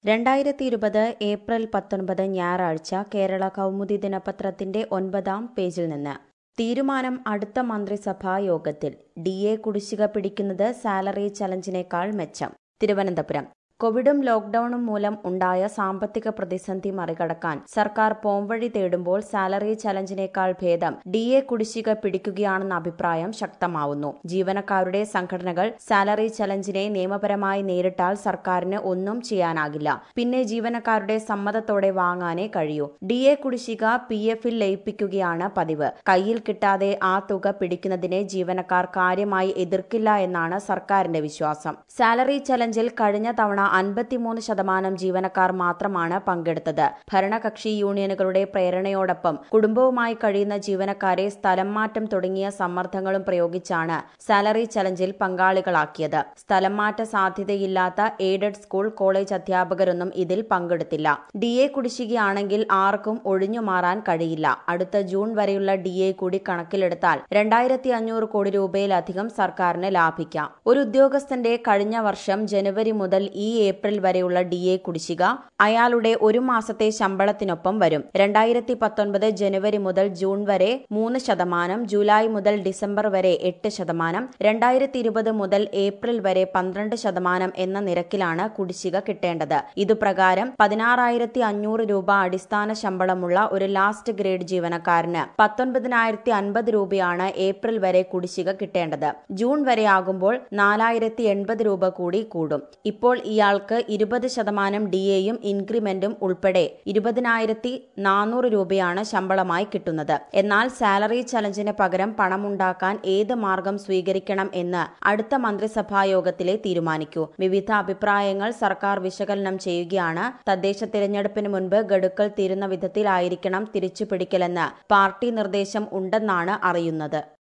രണ്ടായിരത്തി ഇരുപത് ഏപ്രിൽ പത്തൊൻപത് ഞായറാഴ്ച കേരള കൗമുദി ദിനപത്രത്തിന്റെ ഒൻപതാം പേജിൽ നിന്ന് തീരുമാനം അടുത്ത മന്ത്രിസഭാ യോഗത്തിൽ ഡി എ കുടിശ്ശിക പിടിക്കുന്നത് സാലറി ചലഞ്ചിനേക്കാൾ മെച്ചം തിരുവനന്തപുരം കോവിഡും ലോക്ഡൌണും മൂലം ഉണ്ടായ സാമ്പത്തിക പ്രതിസന്ധി മറികടക്കാൻ സർക്കാർ പോംവഴി തേടുമ്പോൾ സാലറി ചലഞ്ചിനേക്കാൾ ഭേദം ഡി എ കുടിശ്ശിക പിടിക്കുകയാണെന്ന അഭിപ്രായം ശക്തമാവുന്നു ജീവനക്കാരുടെ സംഘടനകൾ സാലറി ചലഞ്ചിനെ നിയമപരമായി നേരിട്ടാൽ സർക്കാരിന് ഒന്നും ചെയ്യാനാകില്ല പിന്നെ ജീവനക്കാരുടെ സമ്മതത്തോടെ വാങ്ങാനേ കഴിയൂ ഡി എ കുടിശ്ശിക പി എഫിൽ ലയിപ്പിക്കുകയാണ് പതിവ് കയ്യിൽ കിട്ടാതെ ആ തുക പിടിക്കുന്നതിനെ ജീവനക്കാർ കാര്യമായി എതിർക്കില്ല എന്നാണ് സർക്കാരിന്റെ വിശ്വാസം സാലറി ചലഞ്ചിൽ കഴിഞ്ഞ തവണ അൻപത്തിമൂന്ന് ശതമാനം ജീവനക്കാർ മാത്രമാണ് പങ്കെടുത്തത് ഭരണകക്ഷി യൂണിയനുകളുടെ പ്രേരണയോടൊപ്പം കുടുംബവുമായി കഴിയുന്ന ജീവനക്കാരെ സ്ഥലം മാറ്റം തുടങ്ങിയ സമ്മർദ്ദങ്ങളും പ്രയോഗിച്ചാണ് സാലറി ചലഞ്ചിൽ പങ്കാളികളാക്കിയത് സ്ഥലം മാറ്റ സാധ്യതയില്ലാത്ത എയ്ഡഡ് സ്കൂൾ കോളേജ് അധ്യാപകരൊന്നും ഇതിൽ പങ്കെടുത്തില്ല ഡി എ കുടിശ്ശികയാണെങ്കിൽ ആർക്കും ഒഴിഞ്ഞു മാറാൻ കഴിയില്ല അടുത്ത ജൂൺ വരെയുള്ള ഡി എ കൂടി കണക്കിലെടുത്താൽ രണ്ടായിരത്തി അഞ്ഞൂറ് കോടി രൂപയിലധികം സർക്കാരിന് ലാഭിക്കാം ഒരു ഉദ്യോഗസ്ഥന്റെ കഴിഞ്ഞ വർഷം ജനുവരി മുതൽ ഈ ഏപ്രിൽ വരെയുള്ള ഡി എ കുടിശ്ശിക അയാളുടെ ഒരു മാസത്തെ ശമ്പളത്തിനൊപ്പം വരും രണ്ടായിരത്തി പത്തൊൻപത് ജനുവരി മുതൽ ജൂൺ വരെ മൂന്ന് ശതമാനം ജൂലൈ മുതൽ ഡിസംബർ വരെ എട്ട് ശതമാനം രണ്ടായിരത്തി ഇരുപത് മുതൽ ഏപ്രിൽ വരെ പന്ത്രണ്ട് ശതമാനം എന്ന നിരക്കിലാണ് കുടിശ്ശിക കിട്ടേണ്ടത് ഇതുപ്രകാരം പതിനാറായിരത്തി അഞ്ഞൂറ് രൂപ അടിസ്ഥാന ശമ്പളമുള്ള ഒരു ലാസ്റ്റ് ഗ്രേഡ് ജീവനക്കാരന് പത്തൊൻപതിനായിരത്തി അൻപത് രൂപയാണ് ഏപ്രിൽ വരെ കുടിശ്ശിക കിട്ടേണ്ടത് ജൂൺ വരെ ആകുമ്പോൾ നാലായിരത്തി എൺപത് രൂപ കൂടി കൂടും ഇപ്പോൾ ഇയാൾക്ക് ഇരുപത് ശതമാനം ഡി എയും ഇൻക്രിമെന്റും ഉൾപ്പെടെ ഇരുപതിനായിരത്തി നാനൂറ് രൂപയാണ് ശമ്പളമായി കിട്ടുന്നത് എന്നാൽ സാലറി ചലഞ്ചിന് പകരം പണമുണ്ടാക്കാൻ ഏത് മാർഗം സ്വീകരിക്കണം എന്ന് അടുത്ത മന്ത്രിസഭാ യോഗത്തിലെ തീരുമാനിക്കൂ വിവിധ അഭിപ്രായങ്ങൾ സർക്കാർ വിശകലനം ചെയ്യുകയാണ് തദ്ദേശ തിരഞ്ഞെടുപ്പിന് മുൻപ് ഗഡുക്കൾ തീരുന്ന വിധത്തിലായിരിക്കണം തിരിച്ചുപിടിക്കലെന്ന് പാർട്ടി നിർദ്ദേശം ഉണ്ടെന്നാണ് അറിയുന്നത്